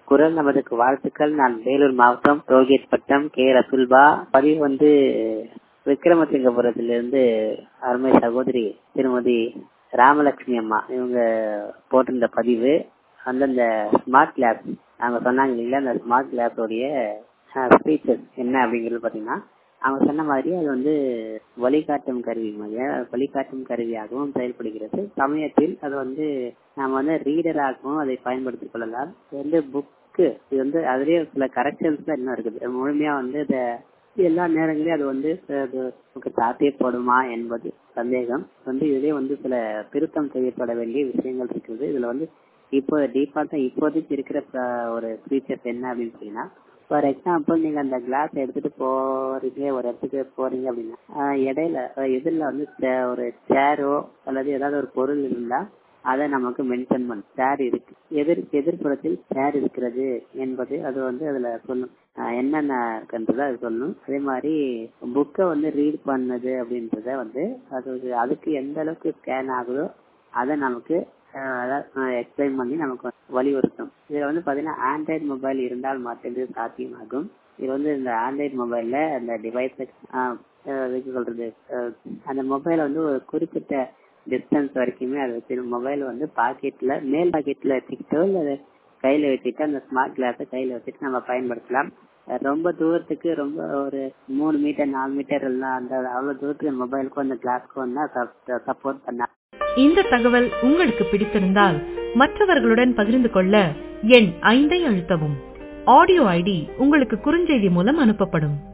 குரல் நமதுக்கு வாழ்த்துக்கள் நான் வேலூர் மாவட்டம் ரோகேட் பட்டம் கே ரசுல்பா பதிவு வந்து விக்ரமசிங்கபுரத்திலிருந்து அருமை சகோதரி திருமதி ராமலட்சுமி அம்மா இவங்க போட்டிருந்த பதிவு அந்தந்த ஸ்மார்ட் கிளாஸ் அவங்க சொன்னாங்க இல்லைங்களா அந்த ஸ்மார்ட் கிளாஸோடைய ஃபீச்சர்ஸ் என்ன அப்படிங்கிறது பார்த்தீங்கன்னா அவங்க சொன்ன மாதிரி அது வந்து வழிகாட்டும் கருவி மாதிரி வழிகாட்டும் கருவியாகவும் செயல்படுகிறது சமயத்தில் அது வந்து நாம் வந்து ரீடராகவும் அதை பயன்படுத்திக் கொள்ளலாம் இது வந்து புக்கு இது வந்து அதுலேயே சில கரெக்ஷன்ஸ் இன்னும் இருக்குது முழுமையா வந்து இதை எல்லா நேரங்களையும் அது வந்து நமக்கு சாத்தியப்படுமா என்பது சந்தேகம் வந்து இதுலேயே வந்து சில திருத்தம் செய்யப்பட வேண்டிய விஷயங்கள் இருக்குது இதுல வந்து இப்போ டிஃபால்ட்டா இப்போதைக்கு இருக்கிற ஒரு ஃபீச்சர்ஸ் என்ன அப்படின்னு பார்த்தீங்கன்னா ஃபார் எக்ஸாம்பிள் நீங்க அந்த கிளாஸ் எடுத்துட்டு போறீங்க ஒரு இடத்துக்கு போறீங்க அப்படின்னா இடையில எதிரில் வந்து ஒரு சேரோ அல்லது ஏதாவது ஒரு பொருள் இருந்தா அதை நமக்கு மென்ஷன் பண்ணும் சேர் இருக்கு எதிர் எதிர்ப்புறத்தில் சேர் இருக்கிறது என்பது அது வந்து அதுல சொல்லும் என்னென்ன இருக்குன்றத அது சொல்லணும் அதே மாதிரி புக்கை வந்து ரீட் பண்ணது அப்படின்றத வந்து அது அதுக்கு எந்த அளவுக்கு ஸ்கேன் ஆகுதோ அதை நமக்கு எக்ஸ்பிளைன் பண்ணி நமக்கு வலியுறுத்தும் இதுல வந்து பாத்தீங்கன்னா ஆண்ட்ராய்டு மொபைல் இருந்தால் மட்டுமே சாத்தியமாகும் இது வந்து இந்த ஆண்ட்ராய்டு மொபைல்ல அந்த டிவைஸ் சொல்றது அந்த மொபைல வந்து ஒரு குறிப்பிட்ட டிஸ்டன்ஸ் வரைக்குமே அது வச்சிடும் மொபைல் வந்து பாக்கெட்ல மேல் பாக்கெட்ல வச்சுக்கிட்டோ இல்ல கையில வச்சுட்டு அந்த ஸ்மார்ட் கிளாஸை கையில வச்சுட்டு நம்ம பயன்படுத்தலாம் ரொம்ப தூரத்துக்கு ரொம்ப ஒரு மூணு மீட்டர் நாலு மீட்டர் எல்லாம் அந்த அவ்வளவு தூரத்துக்கு மொபைலுக்கும் அந்த கிளாஸ்க்கும் தான் சப்போர்ட் பண்ண இந்த தகவல் உங்களுக்கு பிடித்திருந்தால் மற்றவர்களுடன் பகிர்ந்து கொள்ள எண் ஐந்தை அழுத்தவும் ஆடியோ ஐடி உங்களுக்கு குறுஞ்செய்தி மூலம் அனுப்பப்படும்